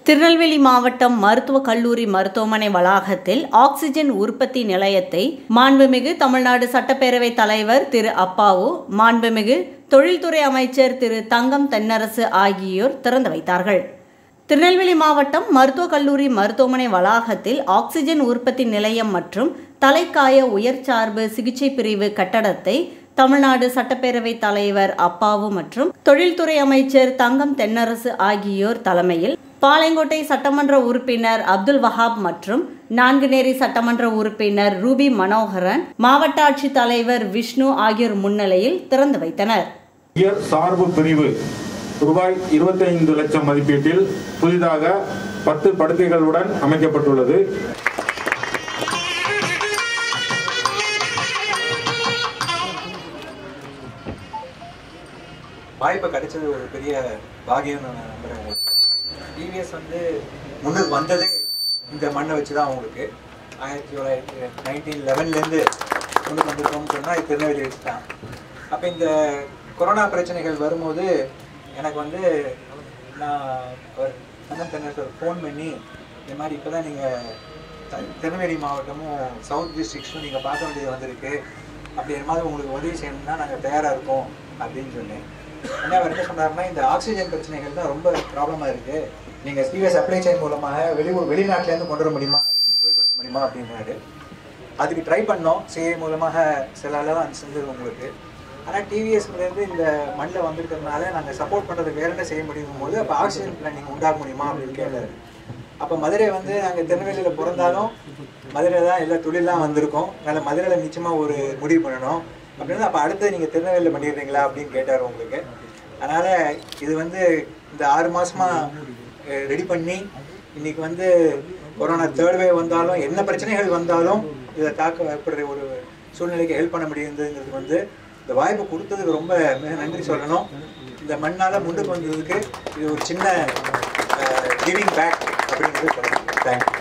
திருநெல்வேலி மாவட்டம் மருத்துவக் கல்லூரி மருத்துவமனை வளாகத்தில் ஆக்சிஜன் உற்பத்தி நிலையத்தை மாண்புமிகு தமிழ்நாடு சட்டப்பேரவை தலைவர் திரு அப்பாவு மாண்புமிகு தொழில்துறை அமைச்சர் திரு தங்கம் தென்னரசு ஆகியோர் திறந்து வைத்தார்கள் திருநெல்வேலி மாவட்டம் மருத்துவக் கல்லூரி மருத்துவமனை வளாகத்தில் ஆக்சிஜன் உற்பத்தி நிலையம் மற்றும் தலைக்காய உயர்சார்பு சிகிச்சை பிரிவு கட்டடத்தை தமிழ்நாடு சட்டப்பேரவை தலைவர் அப்பாவு மற்றும் தொழில்துறை அமைச்சர் தங்கம் தென்னரசு ஆகியோர் தலைமையில் பாளையங்கோட்டை சட்டமன்ற உறுப்பினர் அப்துல் வஹாப் மற்றும் நான்குநேரி சட்டமன்ற உறுப்பினர் ரூபி மனோகரன் மாவட்ட ஆட்சித் தலைவர் விஷ்ணு ஆகியோர் முன்னிலையில் திறந்து வைத்தனர் உயர் சார்பு பிரிவு ரூபாய் 25 லட்சம் மதிப்பீட்டில் புதிதாக பத்து படுக்கைகளுடன் அமைக்கப்பட்டுள்ளது வாய்ப்பு கிடைச்சது ஒரு பெரிய பாகியம்னு நான் நம்புறேன் உங்களுக்கு டிவிஎஸ் வந்து முன்னுக்கு வந்ததே இந்த மண்ணை வச்சு தான் அவங்களுக்கு ஆயிரத்தி தொள்ளாயிரத்தி நைன்டீன் லெவன்லேருந்து முன்னுக்கு வந்திருக்கோம்னு சொன்னால் இது திருநெல்வேலி வச்சு தான் அப்போ இந்த கொரோனா பிரச்சனைகள் வரும்போது எனக்கு வந்து நான் ஒரு அண்ணன் தென்னரசர் ஃபோன் பண்ணி இந்த மாதிரி இப்போ தான் நீங்கள் திருநெல்வேலி மாவட்டமும் சவுத் டிஸ்ட்ரிக்ஸும் நீங்கள் பார்க்க வேண்டியது வந்திருக்கு அப்படி மாதிரி உங்களுக்கு உதவி செய்யணும்னா நாங்கள் தயாராக இருக்கோம் அப்படின்னு சொன்னேன் என்ன அவர் என்ன சொன்னாருன்னா இந்த ஆக்சிஜன் பிரச்சனைகள் தான் ரொம்ப ப்ராப்ளமாக இருக்குது நீங்கள் டிவிஎஸ் அப்ளை செயின் மூலமாக வெளியூர் வெளிநாட்டிலேருந்து கொண்டு வர முடியுமா அதுக்கு உபயோகப்படுத்த முடியுமா அப்படின்னாரு அதுக்கு ட்ரை பண்ணோம் சிஏ மூலமாக சில அளவு செஞ்சது உங்களுக்கு ஆனால் டிவிஎஸ்லேருந்து இந்த மண்ணில் வந்திருக்கிறதுனால நாங்கள் சப்போர்ட் பண்ணுறதுக்கு வேற என்ன செய்ய முடியும் போது அப்போ ஆக்சிஜன் பிளானிங் உண்டாக்க முடியுமா அப்படின்னு கேட்டார் அப்போ மதுரை வந்து நாங்கள் திருநெல்வேலியில் பிறந்தாலும் மதுரையில் தான் எல்லா தொழிலாம் வந்திருக்கோம் அதனால் மதுரையில் நிச்சயமாக ஒரு முடிவு பண்ணணும் அப்படின்னு அப்போ அடுத்து நீங்கள் திருநெல்வேலியில் பண்ணிடுறீங்களா அப்படின்னு கேட்டார் உங்களுக்கு அதனால் இது வந்து இந்த ஆறு மாதமாக ரெடி பண்ணி இன்னைக்கு வந்து கொரோனா தேர்ட் வேவ் வந்தாலும் என்ன பிரச்சனைகள் வந்தாலும் இதை தாக்க ஏற்படுற ஒரு சூழ்நிலைக்கு ஹெல்ப் பண்ண முடியுதுங்கிறது வந்து இந்த வாய்ப்பு கொடுத்ததுக்கு ரொம்ப மிக நன்றி சொல்லணும் இந்த மண்ணால் முன்னுக்கு வந்ததுக்கு இது ஒரு சின்ன கிவிங் பேக் அப்படிங்கிறது சொல்லணும் தேங்க்யூ